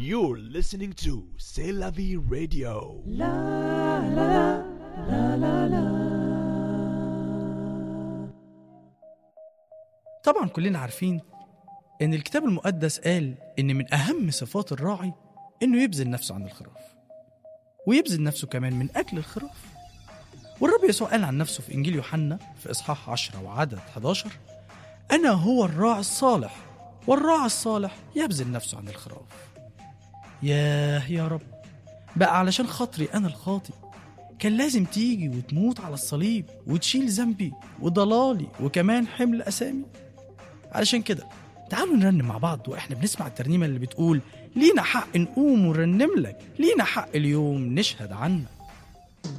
You're listening to C'est la vie radio. طبعا كلنا عارفين ان الكتاب المقدس قال ان من اهم صفات الراعي انه يبذل نفسه عن الخراف ويبذل نفسه كمان من اجل الخراف والرب يسوع قال عن نفسه في انجيل يوحنا في اصحاح 10 وعدد 11 انا هو الراعي الصالح والراعي الصالح يبذل نفسه عن الخراف ياه يا رب بقى علشان خاطري انا الخاطئ كان لازم تيجي وتموت على الصليب وتشيل ذنبي وضلالي وكمان حمل اسامي علشان كده تعالوا نرنم مع بعض واحنا بنسمع الترنيمه اللي بتقول لينا حق نقوم ونرنم لك لينا حق اليوم نشهد عنك